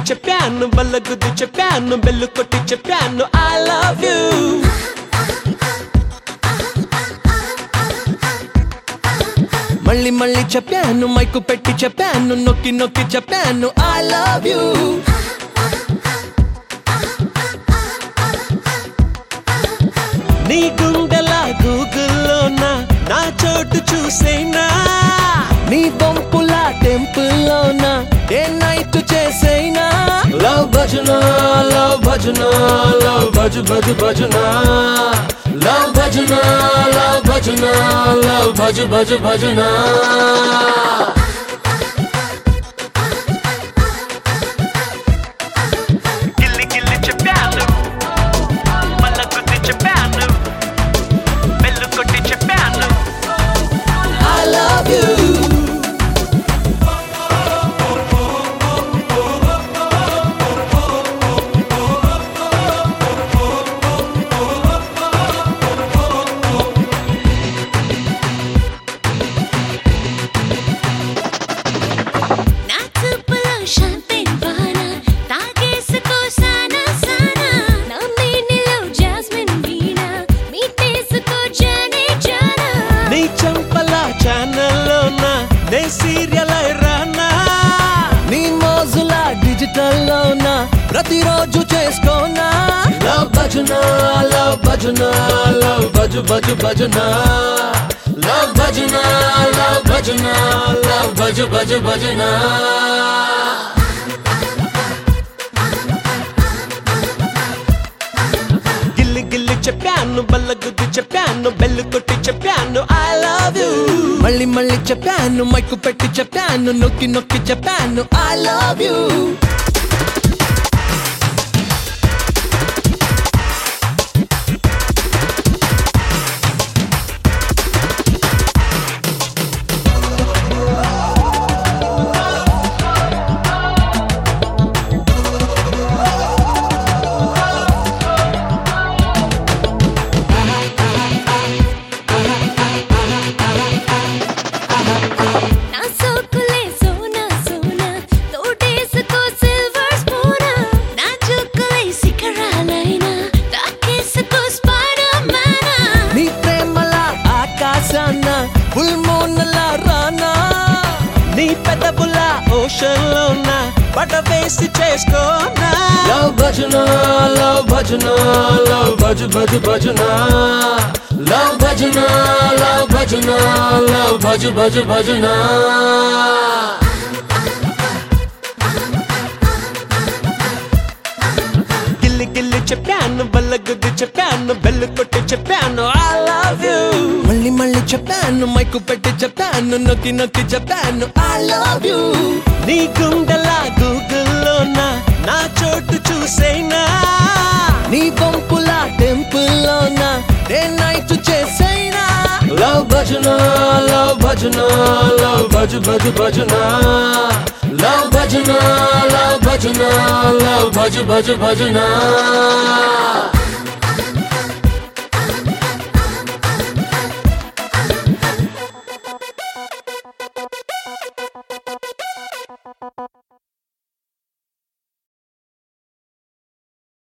చెప్పాను బల్ల గుద్ది చెప్పాను బెల్లు కొట్టి చెప్పాను ఐ లవ్ యూ మళ్ళీ మళ్ళీ చెప్పాను మైకు పెట్టి చెప్పాను నొక్కి నొక్కి చెప్పాను ఐ లవ్ యూ నీ గుండెల గూగుల్లోన నా చోటు చూసేనా నీ బొంపుల టెంపుల్లోన డే నైట్ చేసేనా లవ్ భజన లవ్ భజన లవ్ భజు భజు భజన లవ్ భజన లవ్ భజన లవ్ భజు భజు భజన గిల్లి గిల్లి చెప్పాను బల్ల గుద్ది చెప్పాను బెల్లు కొట్టి చెప్పాను I love you నా చూపులో షాంపెన్ వాన తాగేసుకో సానా సానా నా మేనిలో జాస్మిన్ వీణ మీటేసుకో జానే జానా నీ చంపల ఛానల్లోన నే సీరియల్ రానా నీ మోజుల డిజిటల్లోన ప్రతిరోజు చేసుకోనా లవ్ భజన లవ్ భజన లవ్ భజు భజు భజన లవ్ భజన లవ్ భజన లవ్ భజు భజు భజన గిల్లి గిల్లి చెప్పాను బల్ల గుద్ది చెప్పాను బెల్లు కొట్టి చెప్పాను ఐ లవ్ యూ మళ్ళీ మళ్ళీ చెప్పాను మైకు పెట్టి చెప్పాను నొక్కి నొక్కి చెప్పాను ఐ లవ్ యూ నా సోకులే సోనా సోనా తోటేసుకో సిల్వర్ స్పూనా నా జోకులే శిఖరాలైనా తాకేసుకో స్పైడర్ మ్యానా నీ ప్రేమల ఆకాశాన ఫుల్ మూనల రానా నీ పెదవుల ఓషన్ లోన పడవేసి చేసుకోనా లవ్ భజన లవ్ భజన లవ్ భజు భజు భజన లవ్ భజన లవ్ భజన లవ్ భజు భజు భజన గిల్లి గిల్లి చెప్పాను బల్ల గుద్ది చెప్పాను బెల్లు కొట్టి చెప్పాను ఐ లవ్ యూ మళ్ళీ మళ్ళీ చెప్పాను మైకు పెట్టి చెప్పాను నొక్కి నొక్కి చెప్పాను ఐ లవ్ యూ నీ గుండెల గూగుల్లోన నా చోటు చూసేనా నీ బొంపుల టెంపుల్లోన డే నైట్ చేసేనా లవ్ భజన లవ్ భజన లవ్ భజు భజు భజన లవ్ భజన లవ్ భజన లవ్ భజు భజు భజన